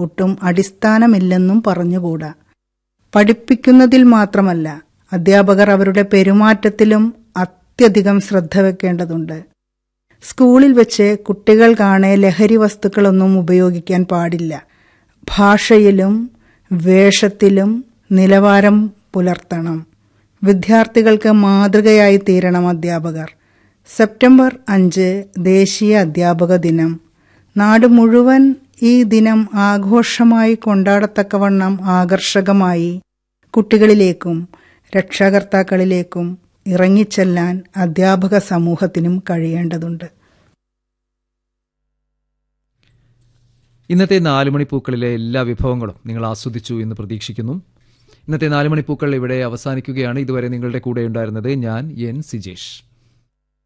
ഒട്ടും അടിസ്ഥാനമില്ലെന്നും പറഞ്ഞുകൂടാ പഠിപ്പിക്കുന്നതിൽ മാത്രമല്ല അധ്യാപകർ അവരുടെ പെരുമാറ്റത്തിലും അത്യധികം ശ്രദ്ധ വെക്കേണ്ടതുണ്ട് സ്കൂളിൽ വെച്ച് കുട്ടികൾ കാണെ ലഹരി വസ്തുക്കളൊന്നും ഉപയോഗിക്കാൻ പാടില്ല ഭാഷയിലും വേഷത്തിലും നിലവാരം പുലർത്തണം വിദ്യാർത്ഥികൾക്ക് മാതൃകയായി തീരണം അധ്യാപകർ സെപ്റ്റംബർ അഞ്ച് ദേശീയ അധ്യാപക ദിനം നാട് മുഴുവൻ ഈ ദിനം ആഘോഷമായി കൊണ്ടാടത്തക്കവണ്ണം ആകർഷകമായി കുട്ടികളിലേക്കും രക്ഷാകർത്താക്കളിലേക്കും ഇറങ്ങിച്ചെല്ലാൻ അധ്യാപക സമൂഹത്തിനും കഴിയേണ്ടതുണ്ട് ഇന്നത്തെ നാലുമണിപ്പൂക്കളിലെ എല്ലാ വിഭവങ്ങളും നിങ്ങൾ ആസ്വദിച്ചു എന്ന് പ്രതീക്ഷിക്കുന്നു ഇന്നത്തെ നാലുമണിപ്പൂക്കൾ ഇവിടെ അവസാനിക്കുകയാണ് ഇതുവരെ നിങ്ങളുടെ കൂടെ ഉണ്ടായിരുന്നത് ഞാൻ എൻ സിജേഷ്